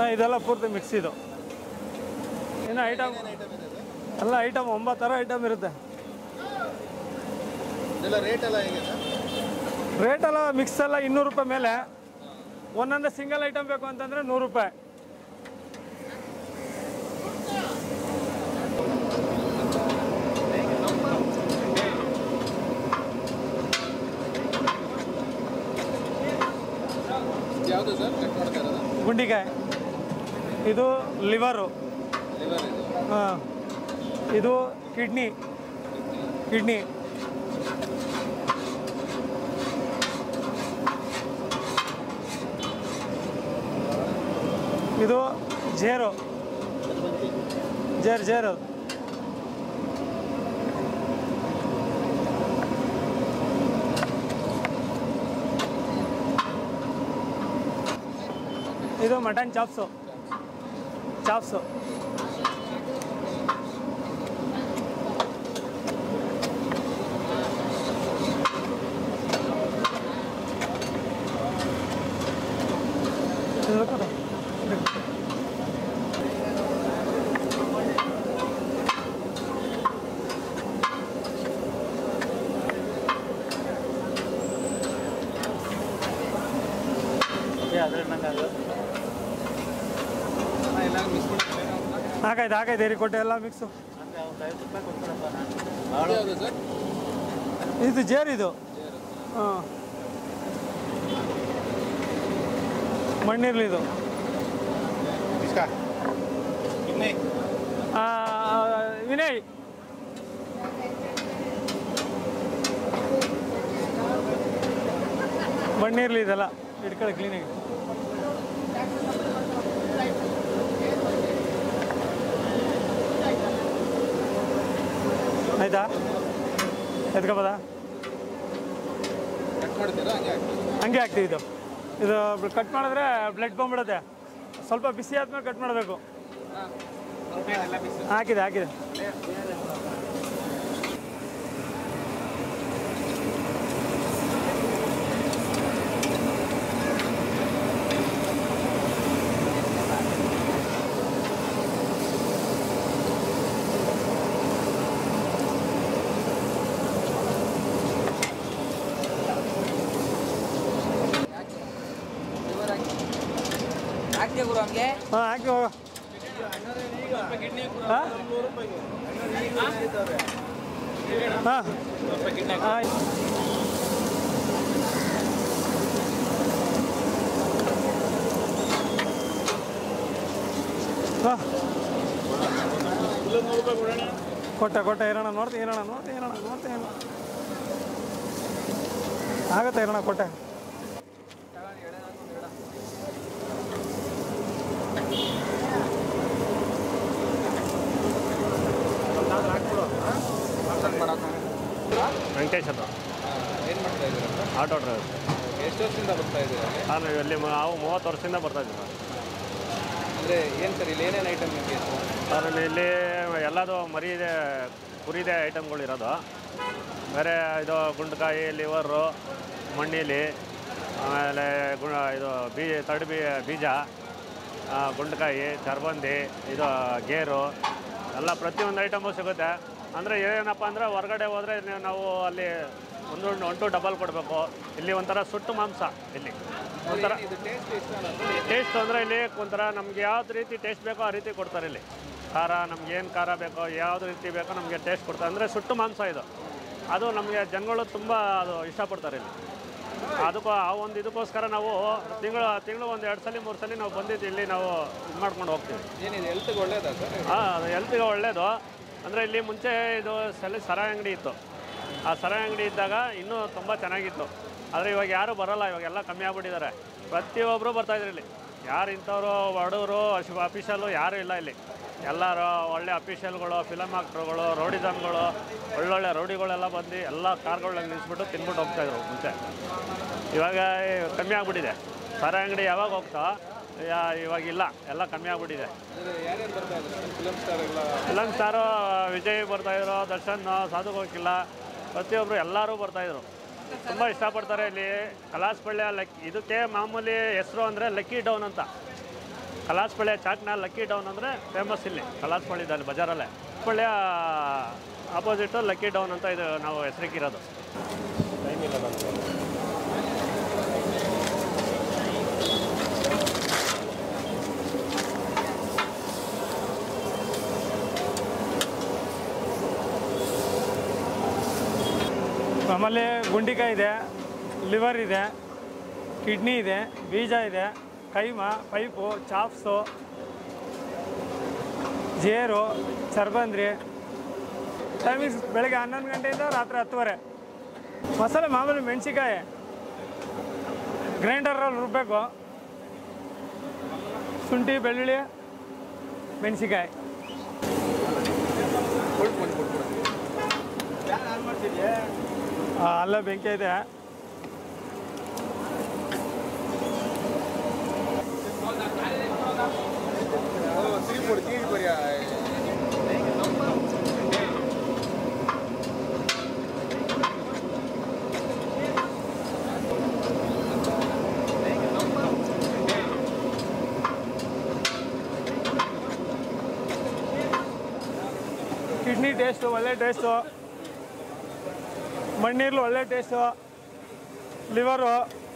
ಹಾಂ ಇದೆಲ್ಲ ಪೂರ್ತಿ ಮಿಕ್ಸ್ ಇದು ಇನ್ನು ಐಟಮ್ ಐಟಮ್ ಇದೆ ಇದು? ಎಲ್ಲ ಐಟಮ್ ಒಂಬತ್ತು ಥರ ಐಟಮ್ ಇರುತ್ತೆ ಇದೆಲ್ಲ ರೇಟ್ ಎಲ್ಲ ಹೇಗೆ ಸರ್ ರೇಟ್ ಎಲ್ಲ ಮಿಕ್ಸ್ ಎಲ್ಲ ಇನ್ನೂರು ರೂಪಾಯಿ ಮೇಲೆ ಒಂದೊಂದು ಸಿಂಗಲ್ ಐಟಮ್ ಬೇಕು ಅಂತಂದರೆ ನೂರು ರೂಪಾಯಿ ಯಾವುದು ಸರ್ ಕಟ್ ಮಾಡ್ತಾ ಇರೋದು ಗುಂಡಿಕಾಯಿ ಇದು ಲಿವರು ಲಿವರ್ ಇದು ಹಾಂ ಇದು ಕಿಡ್ನಿ ಕಿಡ್ನಿ ಇದು ಜೇರು ಜೇರ್ ಜೇರು ಇದು ಮಟನ್ ಚಾಪ್ಸು ಚಾಪ್ಸು ಇದು ಕೊಡು. ಎಲ್ಲ ಮಿಸ್ ಹಾಕೈತೆ ಹಾಕೈತೆ ಏರಿ ಕೊಟ್ಟೆ ಎಲ್ಲ ಮಿಕ್ಸು ಯಾವುದು ಸರ್ ಇದು ಜೇರ್ ಇದು ಹಾಂ ಮಣ್ಣಿರ್ಲಿ ಇದು ಇನ್ನೇ ಆ, ವಿನಯ್ ಮಣ್ಣಿರ್ಲಿ ಇದೆಲ್ಲ ಇಟ್ಕೊಳ್ಳಿ ಕ್ಲೀನಾಗಿ ಆಯ್ತಾ ಎತ್ಕೊಬೋದಾ ಕಟ್ ಮಾಡ್ತೀರಾ ಹಂಗೆ ಹಾಕ್ತೀರಾ? ಹಂಗೆ ಹಾಕ್ತೀವಿ ಇದು ಇದು ಕಟ್ ಮಾಡಿದ್ರೆ ಬ್ಲಡ್ ಬಂದ್ಬಿಡುತ್ತೆ ಸ್ವಲ್ಪ ಬಿಸಿ ಆದ್ಮೇಲೆ ಕಟ್ ಮಾಡಬೇಕು ಹಾಕಿದೆ ಹಾಕಿದೆ ಹಾಕ್ತೀಯ ಗುರು ಹಂಗೆ ಹಾಂ ಹಾಕಿ ಹೋಗ ಹಾಂ ಹಾಂ ಆಯ್ತು ಹಾಂ ಕೊಟ್ಟೆ ಕೊಟ್ಟೆ ಇರೋಣ ನೋಡ್ತೀನಿ ಇರೋಣ ನೋಡ್ತೀನಿ ಇರೋಣ ನೋಡ್ತೀನಿ ಇರೋಣ ಆಗತ್ತೆ ಇರೋಣ ಕೊಟ್ಟೆ ವೆಂಕಟೇಶ್ ಅಂತ ಏನು ಮಾಡ್ತಾ ಇದ್ದೀರಾ ಸರ್ ಆಟೋ ಡ್ರೈವರ್ ಎಷ್ಟು ವರ್ಷದಿಂದ ಬರ್ತಾ ಇದ್ದೀರಾ ನಾನು ಇಲ್ಲಿ ಮ- ನಾವು ಮೂವತ್ತು ವರ್ಷದಿಂದ ಬರ್ತಾ ಇದ್ದೀವಿ ಸರ್. ಅಂದರೆ ಏನು ಸರ್ ಇಲ್ಲಿ ಏನೇನು ಐಟಮ್ ನಿಮಗೆ ಸರ್ ಇಲ್ಲಿ ಎಲ್ಲದು ಮರಿ ಇದೆ ಕುರಿದೆ ಐಟಮ್ಗಳು ಇರೋದು ಬೇರೆ ಇದು ಗುಂಡ್ಕಾಯಿ ಲಿವರು ಮಣ್ಣೀಲಿ ಆಮೇಲೆ ಗು ಇದು ಬೀಜ ತರ್ಡ್ ಬೀ ಬೀಜ ಆ, ಗುಂಡ್ಕಾಯಿ ಚರ್ಬಂದಿ ಇದು ಗೇರು ಎಲ್ಲ ಪ್ರತಿಯೊಂದು ಐಟಮು ಸಿಗುತ್ತೆ ಅಂದರೆ ಏನಪ್ಪ ಅಂದರೆ ಹೊರಗಡೆ ಹೋದರೆ ನಾವು ಅಲ್ಲಿ ಒಂದು ಒನ್ ಟು ಡಬಲ್ ಕೊಡಬೇಕು ಇಲ್ಲಿ ಒಂಥರ ಸುಟ್ಟು ಮಾಂಸ ಇಲ್ಲಿ ಒಂಥರ ಇದು ಟೇಸ್ಟ್ ಇಷ್ಟ ಟೇಸ್ಟ್ ಅಂದರೆ ಇಲ್ಲಿ ಒಂಥರ ನಮ್ಗೆ ಯಾವ್ದು ರೀತಿ ಟೇಸ್ಟ್ ಬೇಕೋ ಆ ರೀತಿ ಕೊಡ್ತಾರೆ ಇಲ್ಲಿ ಖಾರ ನಮ್ಗೆ ಏನು ಖಾರ ಬೇಕೋ ಯಾವ್ದು ರೀತಿ ಬೇಕೋ ನಮಗೆ ಟೇಸ್ಟ್ ಕೊಡ್ತಾರೆ ಅಂದರೆ ಸುಟ್ಟು ಮಾಂಸ ಇದು ಅದು ನಮಗೆ ಜನಗಳು ತುಂಬ ಅದು ಇಷ್ಟಪಡ್ತಾರೆ ಇಲ್ಲಿ ಅದಕ್ಕೂ ಆ ಒಂದು ಇದಕ್ಕೋಸ್ಕರ ನಾವು ತಿಂಗಳು ತಿಂಗಳು ಒಂದು ಎರಡು ಸಲ ಮೂರು ಸಲ ನಾವು ಬಂದಿದ್ದು ಇಲ್ಲಿ ನಾವು ಇದು ಮಾಡ್ಕೊಂಡು ಹೋಗ್ತೀವಿ ಏನಿದೆ ಹೆಲ್ತ್ಗೆ ಒಳ್ಳೇದಾ ಸರ್ ಹಾಂ ಹೆಲ್ತ್ಗೆ ಒಳ್ಳೆಯದು ಅಂದರೆ ಇಲ್ಲಿ ಮುಂಚೆ ಇದು ಸಲ ಸರ ಅಂಗಡಿ ಇತ್ತು ಆ ಸರ ಅಂಗಡಿ ಇದ್ದಾಗ ಇನ್ನೂ ತುಂಬ ಚೆನ್ನಾಗಿತ್ತು ಆದರೆ ಇವಾಗ ಯಾರೂ ಬರೋಲ್ಲ ಇವಾಗೆಲ್ಲ ಕಮ್ಮಿ ಆಗ್ಬಿಟ್ಟಿದ್ದಾರೆ ಪ್ರತಿಯೊಬ್ಬರು ಬರ್ತಾಯಿದ್ರು ಇಲ್ಲಿ ಯಾರು ಇಂಥವ್ರು ಬಡವರು ಅಶ್ ಅಫಿಷಿಯಲು ಯಾರೂ ಇಲ್ಲ ಇಲ್ಲಿ ಎಲ್ಲರೂ ಒಳ್ಳೆ ಅಫಿಷಿಯಲ್ಗಳು ಫಿಲಮ್ ಆಕ್ಟ್ರುಗಳು ರೌಡಿಸಮ್ಗಳು ಒಳ್ಳೊಳ್ಳೆ ರೌಡಿಗಳೆಲ್ಲ ಬಂದು ಎಲ್ಲ ಕಾರ್ಗಳನ್ನ ನಿಲ್ಲಿಸ್ಬಿಟ್ಟು ತಿನ್ಬಿಟ್ಟು ಹೋಗ್ತಾಯಿದ್ರು ಮುಂಚೆ ಇವಾಗ ಈ ಕಮ್ಮಿ ಆಗ್ಬಿಟ್ಟಿದೆ ಸರ ಅಂಗಡಿ ಯಾವಾಗ ಹೋಗ್ತಾ ಯಾ- ಇವಾಗಿಲ್ಲ ಎಲ್ಲ ಕಮ್ಮಿ ಆಗ್ಬಿಟ್ಟಿದೆ ಅಂದರೆ ಯಾರ್ಯಾರು ಬರ್ತಾ ಇದ್ದಾರೆ ಫಿಲಮ್ ಸ್ಟಾರ್ ಎಲ್ಲ ಫಿಲಮ್ ಸ್ಟಾರು ವಿಜಯ್ ಬರ್ತಾಯಿದ್ರು ದರ್ಶನ್ ಸಾಧು ಗೋಕಿಲ್ಲ ಪ್ರತಿಯೊಬ್ಬರು ಎಲ್ಲರೂ ಬರ್ತಾಯಿದ್ರು ತುಂಬ ಇಷ್ಟಪಡ್ತಾರೆ ಇಲ್ಲಿ ಕಲಾಸ್ಪಳ್ಯ ಲಕ್ ಇದಕ್ಕೆ ಮಾಮೂಲಿ ಹೆಸರು ಅಂದರೆ ಲಕ್ಕಿ ಡೌನ್ ಅಂತ ಕಲಾಸ್ಪಳ್ಳಿ ಚಾಟ್ನ ಲಕ್ಕಿ ಡೌನ್ ಅಂದರೆ ಫೇಮಸ್ ಇಲ್ಲಿ ಕಲಾಸ್ಪಳ್ಳಿದಲ್ಲಿ ಬಜಾರಲ್ಲೇ ಪಳ್ಳಿಯ ಆಪೋಸಿಟು ಲಕ್ಕಿ ಡೌನ್ ಅಂತ ಇದು ನಾವು ಹೆಸರಿಗಿರೋದು ಆಮೇಲೆ ಗುಂಡಿಕಾಯಿ ಇದೆ ಲಿವರ್ ಇದೆ ಕಿಡ್ನಿ ಇದೆ ಬೀಜ ಇದೆ ಕೈಮಾ ಪೈಪು ಚಾಪ್ಸು ಜೇರು ಚರ್ಬಂದ್ರಿ ಟೈಮಿಂಗ್ಸ್ ಬೆಳಗ್ಗೆ ಹನ್ನೊಂದು ಗಂಟೆಯಿಂದ ರಾತ್ರಿ ಹತ್ತುವರೆ ಮಸಾಲೆ ಮಾಮೂಲಿ ಮೆಣಸಿಕಾಯಿ ಗ್ರೈಂಡರಲ್ಲಿ ರುಬ್ಬಬೇಕು ಶುಂಠಿ ಬೆಳ್ಳುಳ್ಳಿ ಮೆಣಸಿಕಾಯಿ ಅಲ್ಲ ಬೆಂಕಿ ಇದೆ ಕಿಡ್ನಿ ಟೇಸ್ಟು ಒಳ್ಳೆ ಟೇಸ್ಟು ಮಣ್ಣೀರ್ಲು ಒಳ್ಳೆ ಟೇಸ್ಟು ಲಿವರು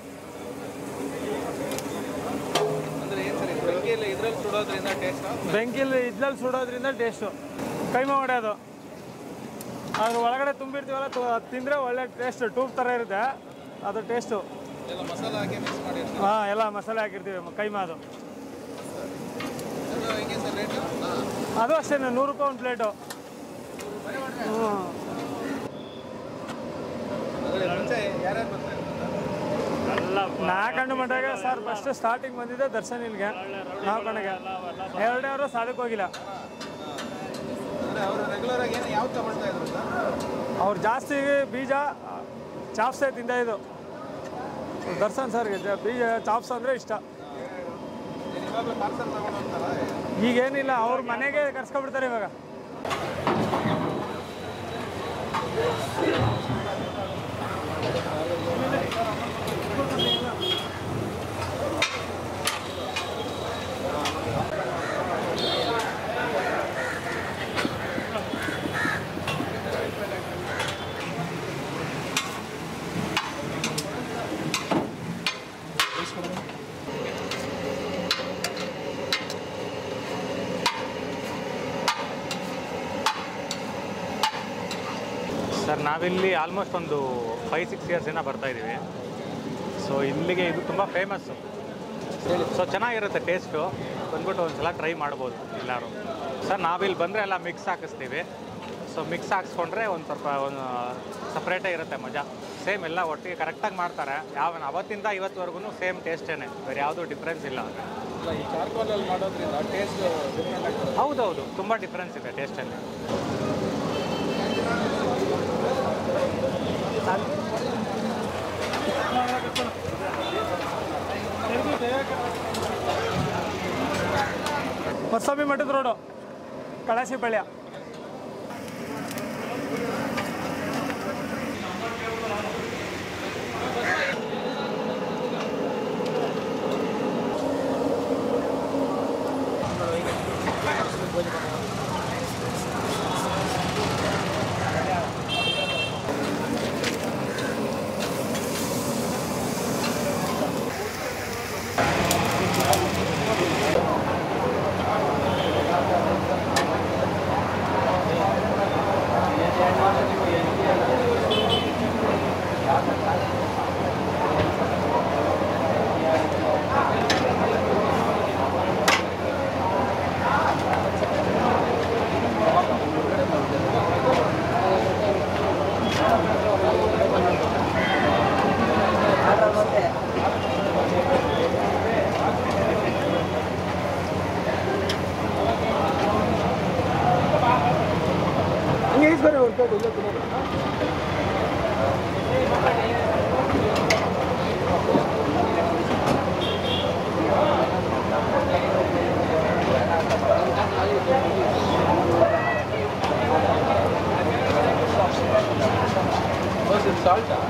ಅಂದ್ರೆ ಏನು ಸರ್ ಬೆಂಕಿಯಲ್ಲಿ ಇದ್ರಲ್ಲಿ ಸುಡೋದ್ರಿಂದ ಟೇಸ್ಟ್ ಬೆಂಕಿಲಿ ಇದ್ರಲ್ಲಿ ಸುಡೋದ್ರಿಂದ ಟೇಸ್ಟು ಕೈಮಾ ಹೊಡೆಯೋದು ಅದ್ರ ಒಳಗಡೆ ತುಂಬಿರ್ತೀವಲ್ಲ ತು- ತಿಂದರೆ ಒಳ್ಳೆ ಟೇಸ್ಟ್ ಟೂಬ್ ಥರ ಇರುತ್ತೆ ಅದು ಟೇಸ್ಟು ಎಲ್ಲ ಮಸಾಲ ಹಾಕಿ ಮಿಕ್ಸ್ ಮಾಡಿರ್ತೀವಿ ಹಾಂ ಎಲ್ಲ ಮಸಾಲೆ ಹಾಕಿರ್ತೀವಿ ಮ- ಕೈಮಾ ಅದು ಅದು ಹೆಂಗೆ ಸರ್ ರೇಟು ಅದು ಅಷ್ಟೇ ನೂರು ರೂಪಾಯಿ ಒಂದು ಪ್ಲೇಟು ಹ್ಞೂ ಅಂದರೆ ಮುಂಚೆ ಯಾರ್ಯಾರು ಬರ್ತಾರೆ ಎಲ್ಲ ನಾ ಕಂಡು ಮಟ್ಟಾಗ ಸರ್ ಫಸ್ಟ್ ಸ್ಟಾರ್ಟಿಂಗ್ ಬಂದಿದ್ದೆ ದರ್ಶನ್ ಇಲ್ಲಿಗೆ ನಾವು ಕಣಗೆ ಎರಡೇ ಅವರು ಸಾಧಕ್ಕೆ ಹೋಗಿಲ್ಲ ಅಂದರೆ ಅವರು ರೆಗ್ಯುಲರ್ ಆಗಿ ಏನು ಯಾವ್ದು ತಗೊಳ್ತಾ ಇದ್ರು ಅಂತ ಅವ್ರು ಜಾಸ್ತಿ ಬೀಜ ಚಾಪ್ಸೆ ತಿಂದ ಇದು ದರ್ಶನ್ ಸರ್ಗೆ ಜ- ಬೀಜ ಚಾಪ್ಸ್ ಅಂದರೆ ಇಷ್ಟ ಏನು ಇವಾಗಲೂ ಪಾರ್ಸಲ್ ತಗೊಂಡು ಹೋಗ್ತಾರಾ ಈಗೇನಿಲ್ಲ ಅವ್ರ ಮನೆಗೆ ಕರ್ಸ್ಕೊಬಿಡ್ತಾರೆ ಇವಾಗ ಸರ್ ನಾವಿಲ್ಲಿ ಆಲ್ಮೋಸ್ಟ್ ಒಂದು ಫೈವ್ ಸಿಕ್ಸ್ ಇಯರ್ಸಿಂದ ಬರ್ತಾ ಇದ್ದೀವಿ ಸೊ ಇಲ್ಲಿಗೆ ಇದು ತುಂಬ ಫೇಮಸ್ಸು ಸೊ ಚೆನ್ನಾಗಿರುತ್ತೆ ಟೇಸ್ಟು ಬಂದ್ಬಿಟ್ಟು ಒಂದು ಸಲ ಟ್ರೈ ಮಾಡ್ಬೋದು ಎಲ್ಲರೂ ಸರ್ ನಾವಿಲ್ಲಿ ಬಂದರೆ ಎಲ್ಲ ಮಿಕ್ಸ್ ಹಾಕಿಸ್ತೀವಿ ಸೊ ಮಿಕ್ಸ್ ಹಾಕ್ಸ್ಕೊಂಡ್ರೆ ಒಂದು ಸ್ವಲ್ಪ ಒಂದು ಸಪ್ರೇಟೇ ಇರುತ್ತೆ ಮಜಾ ಸೇಮ್ ಎಲ್ಲ ಒಟ್ಟಿಗೆ ಕರೆಕ್ಟಾಗಿ ಮಾಡ್ತಾರೆ ಯಾವ ಅವತ್ತಿಂದ ಇವತ್ತುವರೆಗೂ ಸೇಮ್ ಟೇಸ್ಟೇನೆ ಬೇರೆ ಯಾವುದೂ ಡಿಫ್ರೆನ್ಸ್ ಇಲ್ಲ ಇಲ್ಲ ಈ ಚಾರ್ಕೋಲಲ್ಲಿ ಮಾಡೋದ್ರಿಂದ ಟೇಸ್ಟ್ ಡಿಫ್ರೆಂಟ್ ಆಗ್ತದೆ ಹೌದೌದು ತುಂಬ ಡಿಫ್ರೆನ್ಸ್ ಇದೆ ಟೇಸ್ಟಲ್ಲಿ ಹೊಸಬಿ ಮಠದ ರೋಡು ಕಳಸಿ ಬಳ್ಯ ಸಾಲ್ಟಾ